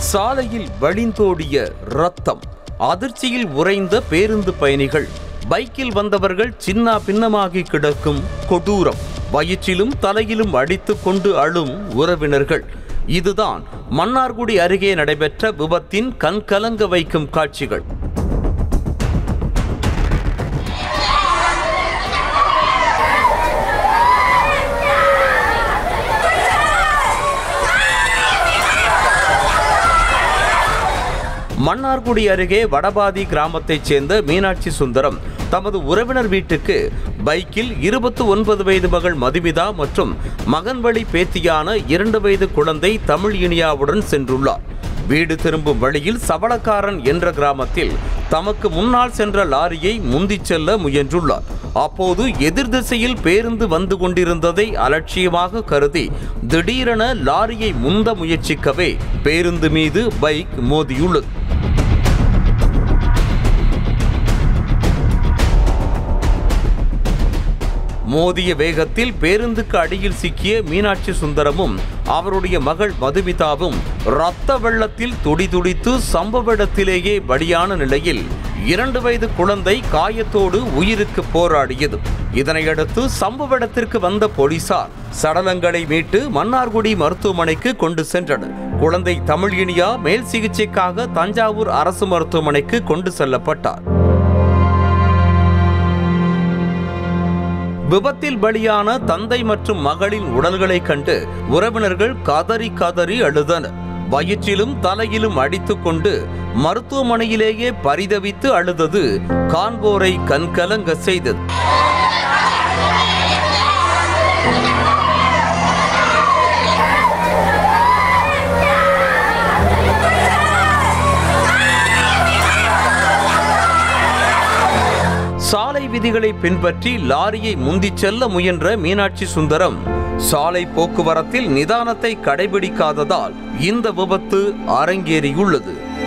சாலையில் வழிந்தோடிய ரத்தம் அதிர்ச்சியில் உறைந்த பேருந்து பயணிகள் பைக்கில் வந்தவர்கள் சின்னா பின்னமாகி கிடக்கும் கொடூரம் வயிற்றிலும் தலையிலும் அடித்துக் கொண்டு அழும் உறவினர்கள் இதுதான் மன்னார்குடி அருகே நடைபெற்ற விபத்தின் கண்கலங்க வைக்கும் காட்சிகள் மன்னார்குடி அருகே வடபாதி கிராமத்தைச் சேர்ந்த மீனாட்சி சுந்தரம் தமது உறவினர் வீட்டுக்கு பைக்கில் இருபத்தி ஒன்பது வயது மகள் மதுமிதா மற்றும் மகன் வழி பேத்தியான இரண்டு வயது குழந்தை தமிழ் இனியாவுடன் சென்றுள்ளார் வீடு திரும்பும் வழியில் சவளக்காரன் என்ற கிராமத்தில் தமக்கு முன்னால் சென்ற லாரியை முந்திச் செல்ல முயன்றுள்ளார் அப்போது எதிர் திசையில் பேருந்து வந்து கொண்டிருந்ததை அலட்சியமாக கருதி திடீரென லாரியை முந்த முயற்சிக்கவே பேருந்து மீது பைக் மோதியுள்ளது மோதிய வேகத்தில் பேருந்துக்கு அடியில் சிக்கிய மீனாட்சி சுந்தரமும் அவருடைய மகள் மதுமிதாவும் இரத்த வெள்ளத்தில் துடிதுடித்து சம்பவ இடத்திலேயே பலியான நிலையில் இரண்டு வயது குழந்தை காயத்தோடு உயிருக்கு போராடியது இதனையடுத்து சம்பவ இடத்திற்கு வந்த போலீசார் சடலங்களை மீட்டு மன்னார்குடி மருத்துவமனைக்கு கொண்டு சென்றனர் குழந்தை தமிழ் இனியா மேல் சிகிச்சைக்காக தஞ்சாவூர் அரசு மருத்துவமனைக்கு கொண்டு செல்லப்பட்டார் விபத்தில் பலியான தந்தை மற்றும் மகளின் உடல்களைக் கண்டு உறவினர்கள் கதறி கதறி அழுதனர் வயிற்றிலும் தலையிலும் அடித்துக்கொண்டு மருத்துவமனையிலேயே பரிதவித்து அழுதது காண்போரை கண்கலங்க செய்தது சாலை விதிகளை பின்பற்றி லாரியை முந்திச் செல்ல முயன்ற மீனாட்சி சுந்தரம் சாலை போக்குவரத்தில் நிதானத்தை கடைபிடிக்காததால் இந்த விபத்து அரங்கேறியுள்ளது